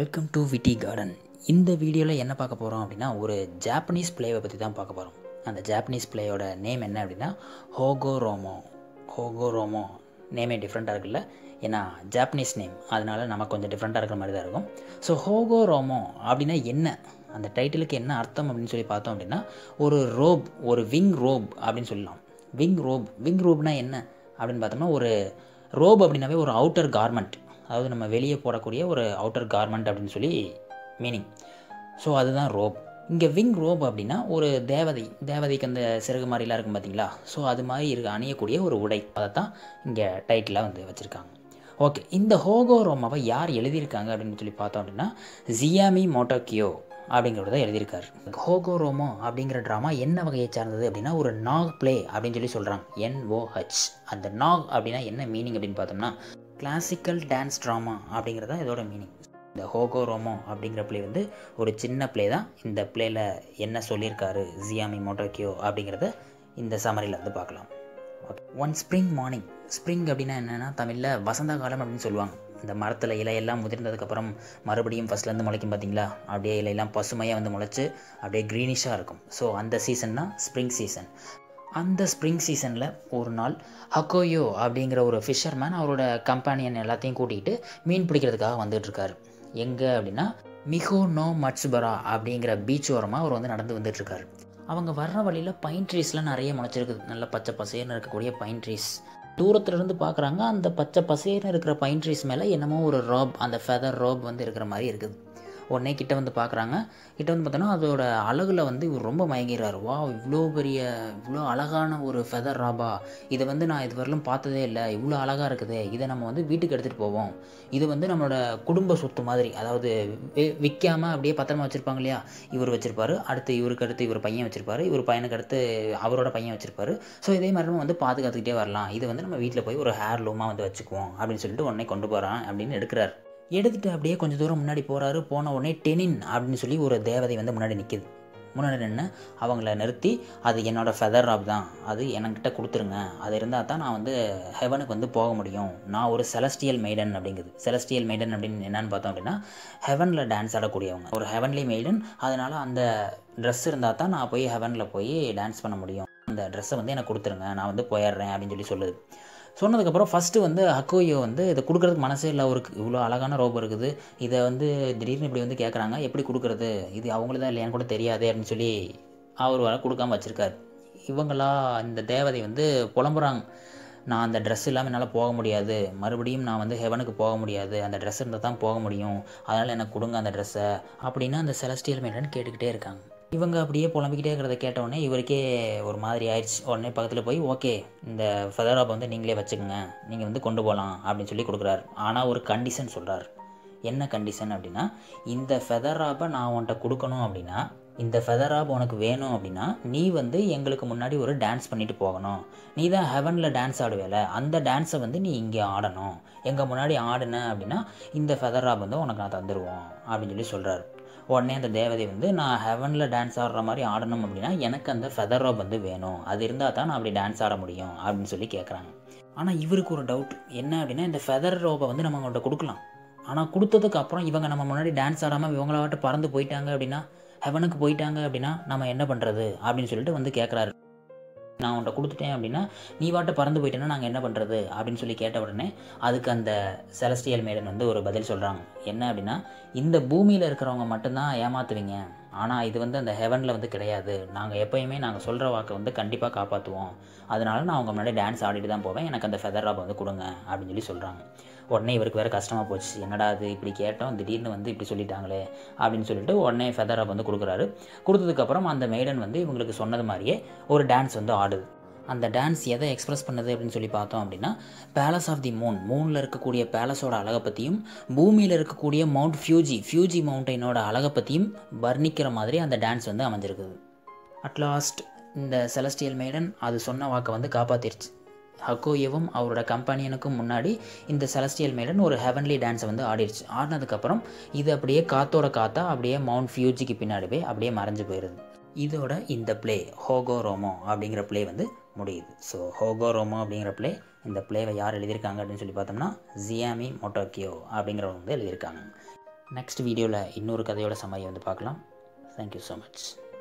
welcome to விட்டி garden இந்த வீடியோவில் என்ன பார்க்க போகிறோம் அப்படின்னா ஒரு ஜாப்பனீஸ் பிளேவை பற்றி தான் பார்க்க போகிறோம் அந்த ஜாப்பனீஸ் பிளேயோட நேம் என்ன அப்படின்னா ஹோகோ ரோமோ ஹோகோ ரோமோ நேமே டிஃப்ரெண்ட்டாக இருக்குல்ல ஏன்னா ஜாப்பனீஸ் நேம் அதனால நமக்கு கொஞ்சம் டிஃப்ரெண்ட்டாக இருக்கிற மாதிரி தான் இருக்கும் ஸோ ஹோகோ ரோமோ அப்படின்னா என்ன அந்த டைட்டிலுக்கு என்ன அர்த்தம் அப்படின்னு சொல்லி பார்த்தோம் அப்படின்னா ஒரு ரோப் ஒரு விங் ரோப் அப்படின்னு சொல்லலாம் விங் ரோப் விங் ரோப்னா என்ன அப்படின்னு பார்த்தோம்னா ஒரு ரோப் அப்படின்னாவே ஒரு அவுட்டர் கார்மெண்ட் அதாவது நம்ம வெளியே போடக்கூடிய ஒரு அவுட்டர் கார்மெண்ட் அப்படின்னு சொல்லி மீனிங் ஸோ அதுதான் ரோப் இங்கே விங் ரோப் அப்படின்னா ஒரு தேவதை தேவதைக்கு அந்த சிறகு மாதிரிலாம் இருக்கும் பார்த்தீங்களா ஸோ அது மாதிரி இருக்க அணியக்கூடிய ஒரு உடை அதை தான் இங்கே டைட்டிலாக வந்து வச்சுருக்காங்க ஓகே இந்த ஹோகோ ரோமாவை யார் எழுதியிருக்காங்க அப்படின்னு சொல்லி பார்த்தோம் அப்படின்னா ஜியாமி மோட்டோக்கியோ அப்படிங்கிறத எழுதியிருக்காரு ஹோகோ ரோமோ அப்படிங்கிற ட்ராமா என்ன வகையை சார்ந்தது அப்படின்னா ஒரு நாக் ப்ளே அப்படின்னு சொல்லி சொல்கிறாங்க என்ஓஹெச் அந்த நாக் அப்படின்னா என்ன மீனிங் அப்படின்னு பார்த்தோம்னா கிளாசிக்கல் டான்ஸ் ட்ராமா அப்படிங்கிறது தான் இதோட மீனிங் இந்த ஹோகோ ரோமோ அப்படிங்கிற ப்ளே வந்து ஒரு சின்ன ப்ளே தான் இந்த ப்ளேயில் என்ன சொல்லியிருக்காரு ஜியாமி மோட்டோக்கியோ அப்படிங்கிறத இந்த சமரியில் வந்து பார்க்கலாம் okay one spring morning spring அப்படின்னா என்னென்னா தமிழில் வசந்த காலம் அப்படின்னு சொல்லுவாங்க இந்த மரத்தில் இலையெல்லாம் முதிர்ந்ததுக்கப்புறம் மறுபடியும் ஃபஸ்ட்லேருந்து முளைக்கும் பார்த்தீங்களா அப்படியே இலையெல்லாம் பசுமையாக வந்து முளைச்சி அப்படியே க்ரீனிஷாக இருக்கும் ஸோ அந்த சீசன் தான் ஸ்ப்ரிங் சீசன் அந்த ஸ்ப்ரிங் சீசனில் ஒரு நாள் ஹக்கோயோ அப்படிங்கிற ஒரு ஃபிஷர்மேன் அவரோட கம்பானியன் எல்லாத்தையும் கூட்டிகிட்டு மீன் பிடிக்கிறதுக்காக வந்துட்டுருக்காரு எங்கே அப்படின்னா மிகோ நோ மட்சுபரா அப்படிங்கிற பீச் ஓரமாக அவர் வந்து நடந்து வந்துட்டுருக்காரு அவங்க வர்ற வழியில் பைன் ட்ரீஸ்லாம் நிறைய முளைச்சிருக்குது நல்ல பச்சை பசேர்னு இருக்கக்கூடிய பைன் ட்ரீஸ் தூரத்துலேருந்து பார்க்குறாங்க அந்த பச்சை பசேர்னு இருக்கிற பைன் ட்ரீஸ் மேலே என்னமோ ஒரு ரோப் அந்த ஃபெதர் ரோப் வந்து இருக்கிற மாதிரி இருக்குது உடனே கிட்ட வந்து பார்க்குறாங்க கிட்ட வந்து பார்த்தோன்னா அதோட அழகில் வந்து இவர் ரொம்ப மயங்கிறார் வா இவ்வளோ பெரிய இவ்வளோ அழகான ஒரு ஃபெதர் ராபா இதை வந்து நான் இது வரலும் பார்த்ததே இல்லை இவ்வளோ அழகாக இருக்குது இதை நம்ம வந்து வீட்டுக்கு எடுத்துகிட்டு போவோம் இது வந்து நம்மளோட குடும்ப சொத்து மாதிரி அதாவது விற்காமல் அப்படியே பத்திரமா வச்சுருப்பாங்க இல்லையா இவர் வச்சுருப்பாரு அடுத்து இவருக்கு அடுத்து இவர் பையன் வச்சுருப்பாரு இவர் பையனுக்கு அடுத்து அவரோட பையன் வச்சுருப்பாரு ஸோ இதே மாதிரி நம்ம வந்து பாதுகாத்துக்கிட்டே வரலாம் இது வந்து நம்ம வீட்டில் போய் ஒரு ஹேர் லூமாக வந்து வச்சுக்குவோம் அப்படின்னு சொல்லிட்டு உடனே கொண்டு போகிறான் அப்படின்னு எடுக்கிறார் எடுத்துகிட்டு அப்படியே கொஞ்சம் தூரம் முன்னாடி போகிறாரு போன உடனே டெனின் அப்படின்னு சொல்லி ஒரு தேவதை வந்து முன்னாடி நிற்கிது முன்னாடி நின்று அவங்கள நிறுத்தி அது என்னோடய ஃபெதர் ராப் தான் அது என்கிட்ட கொடுத்துருங்க அது இருந்தால் தான் நான் வந்து ஹெவனுக்கு வந்து போக முடியும் நான் ஒரு செலஸ்டியல் மெய்டன் அப்படிங்குது செலஸ்டியல் மெய்டன் அப்படின்னு என்னன்னு பார்த்தோம் அப்படின்னா ஹெவனில் டான்ஸ் ஆடக்கூடியவங்க ஒரு ஹெவன்லி மெய்டன் அதனால் அந்த ட்ரெஸ் இருந்தால் தான் நான் போய் ஹெவனில் போய் டான்ஸ் பண்ண முடியும் அந்த ட்ரெஸ்ஸை வந்து எனக்கு கொடுத்துருங்க நான் வந்து போயிடுறேன் அப்படின்னு சொல்லி சொல்லுது சொன்னதுக்கப்புறம் ஃபஸ்ட்டு வந்து ஹக்கோயோ வந்து இதை கொடுக்குறதுக்கு மனசே இல்லை அவருக்கு இவ்வளோ அழகான ரோப் இருக்குது இதை வந்து திடீர்னு இப்படி வந்து கேட்குறாங்க எப்படி கொடுக்குறது இது அவங்கள தான் இல்லையான்னு கூட தெரியாது அப்படின்னு சொல்லி அவர் வர கொடுக்காம வச்சுருக்காரு இவங்களா இந்த தேவதை வந்து புலம்புறாங்க நான் அந்த ட்ரெஸ் இல்லாமல் என்னால் போக முடியாது மறுபடியும் நான் வந்து ஹெவனுக்கு போக முடியாது அந்த ட்ரெஸ் இருந்தால் தான் போக முடியும் அதனால் எனக்கு கொடுங்க அந்த ட்ரெஸ்ஸை அப்படின்னு அந்த செலஸ்டியல் மேடன் கேட்டுக்கிட்டே இருக்காங்க இவங்க அப்படியே புலம்பிக்கிட்டே இருக்கிறத கேட்டவுடனே இவருக்கே ஒரு மாதிரி ஆயிடுச்சு உடனே பக்கத்தில் போய் ஓகே இந்த ஃபெதராப்பை வந்து நீங்களே வச்சுக்கோங்க நீங்கள் வந்து கொண்டு போகலாம் அப்படின்னு சொல்லி கொடுக்குறாரு ஆனால் ஒரு கண்டிஷன் சொல்கிறார் என்ன கண்டிஷன் அப்படின்னா இந்த ஃபெதராப்பை நான் உன்கிட்ட கொடுக்கணும் அப்படின்னா இந்த ஃபெதராப் உனக்கு வேணும் அப்படின்னா நீ வந்து எங்களுக்கு முன்னாடி ஒரு டான்ஸ் பண்ணிட்டு போகணும் நீ தான் ஹெவனில் டான்ஸ் ஆடுவேல அந்த டான்ஸை வந்து நீ இங்கே ஆடணும் எங்கள் முன்னாடி ஆடுன அப்படின்னா இந்த ஃபெதராப் வந்து உனக்கு நான் தந்துடுவோம் அப்படின்னு சொல்லி சொல்கிறாரு உடனே அந்த தேவதை வந்து நான் ஹெவனில் டான்ஸ் ஆடுற மாதிரி ஆடணும் அப்படின்னா எனக்கு அந்த ஃபெதர் ரோப் வந்து வேணும் அது இருந்தால் தான் நான் அப்படி டான்ஸ் ஆட முடியும் அப்படின்னு சொல்லி கேட்குறாங்க ஆனால் இவருக்கு ஒரு டவுட் என்ன அப்படின்னா இந்த ஃபெதர் ரோப்பை வந்து நம்ம அவங்கள்ட்ட கொடுக்கலாம் ஆனால் கொடுத்ததுக்கு அப்புறம் இவங்க நம்ம முன்னாடி டான்ஸ் ஆடாமல் இவங்களாட்ட பறந்து போயிட்டாங்க அப்படின்னா ஹெவனுக்கு போயிட்டாங்க அப்படின்னா நம்ம என்ன பண்ணுறது அப்படின்னு சொல்லிட்டு வந்து கேட்குறாரு நான் உன்ட்ட கொடுத்துட்டேன் அப்படின்னா நீ வாட்ட பறந்து போயிட்டேன்னா நாங்கள் என்ன பண்ணுறது அப்படின்னு சொல்லி கேட்ட உடனே அதுக்கு அந்த செலஸ்டியல் மேடன் வந்து ஒரு பதில் சொல்கிறாங்க என்ன அப்படின்னா இந்த பூமியில் இருக்கிறவங்க மட்டும்தான் ஏமாத்துவீங்க ஆனால் இது வந்து அந்த ஹெவனில் வந்து கிடையாது நாங்கள் எப்போயுமே நாங்கள் சொல்கிற வாக்கை வந்து கண்டிப்பாக காப்பாற்றுவோம் அதனால நான் அவங்க முன்னாடி டான்ஸ் ஆடிட்டு தான் போவேன் எனக்கு அந்த ஃபெதர் ராப் வந்து கொடுங்க அப்படின்னு சொல்லி சொல்கிறாங்க உடனே இவருக்கு வேறு கஷ்டமாக போச்சு என்னடா அது இப்படி கேட்டோம் திடீர்னு வந்து இப்படி சொல்லிட்டாங்களே அப்படின்னு சொல்லிட்டு உடனே ஃபெதர் ராப் வந்து கொடுக்குறாரு கொடுத்ததுக்கப்புறம் அந்த மெய்டன் வந்து இவங்களுக்கு சொன்னது மாதிரியே ஒரு டான்ஸ் வந்து ஆடுது அந்த டான்ஸ் எதை எக்ஸ்ப்ரெஸ் பண்ணுது அப்படின்னு சொல்லி பார்த்தோம் அப்படின்னா பேலஸ் ஆஃப் தி மூன் மூனில் இருக்கக்கூடிய பேலஸோட அழகை பற்றியும் பூமியில் இருக்கக்கூடிய மவுண்ட் ஃபியூஜி ஃபியூஜி மவுண்டனோட அழகை பற்றியும் வர்ணிக்கிற மாதிரி அந்த டான்ஸ் வந்து அமைஞ்சிருக்குது அட்லாஸ்ட் இந்த செலஸ்டியல் மேடன் அது சொன்ன வாக்கை வந்து காப்பாற்றிருச்சு ஹக்கோயவும் அவரோட கம்பெனியனுக்கும் முன்னாடி இந்த செலஸ்டியல் மேடன் ஒரு ஹெவன்லி டான்ஸை வந்து ஆடிடுச்சு ஆடினதுக்கப்புறம் இது அப்படியே காத்தோட காத்தா அப்படியே மவுண்ட் ஃபியூஜிக்கு பின்னாடி போய் அப்படியே மறைஞ்சு போயிடுது இதோட இந்த ப்ளே ஹோகோ ரோமோ அப்படிங்கிற ப்ளே வந்து முடியுது ஸோ ஹோகோ ரோமோ அப்படிங்கிற ப்ளே இந்த ப்ளேவை யார் எழுதியிருக்காங்க அப்படின்னு சொல்லி பார்த்தோம்னா ஜியாமி மொட்டோக்கியோ அப்படிங்கிறவங்க வந்து எழுதியிருக்காங்க நெக்ஸ்ட் வீடியோவில் இன்னொரு கதையோட சம்மரி வந்து பார்க்கலாம் தேங்க்யூ ஸோ மச்